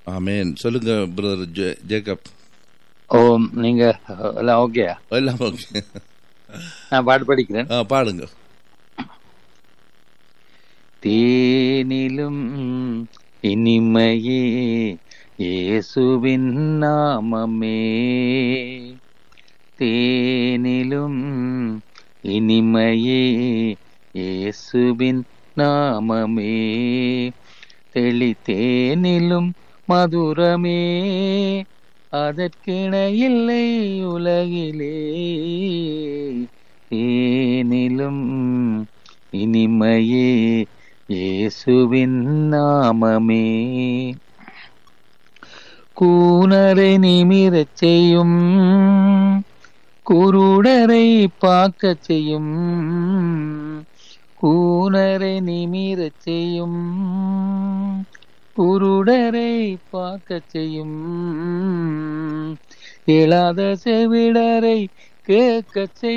ஆமேன் சொல்லுங்க brother J- Jacob ஓ நீங்க எல்லாம் ஓகேயா எல்லாம் ஓகே நான் பாட்டு படிக்கிறேன் ஆ பாடுங்க தேனிலும் இனிமையே இயேசுவின் நாமமே தேனிலும் இனிமையே இயேசுவின் நாமமே தெளித்தேனிலும் மதுரமே அதற்கிண இல்லை உலகிலே தேனிலும் இனிமையே இயேசுவின் நாமமே கூனரை நிமிரச் செய்யும் குருடரை பார்க்கச் செய்யும் கூனரை நிமிரச் செய்யும் குருடரை பார்க்கச் செய்யும் இயலாத செவிடரை கேட்கச் செய்யும்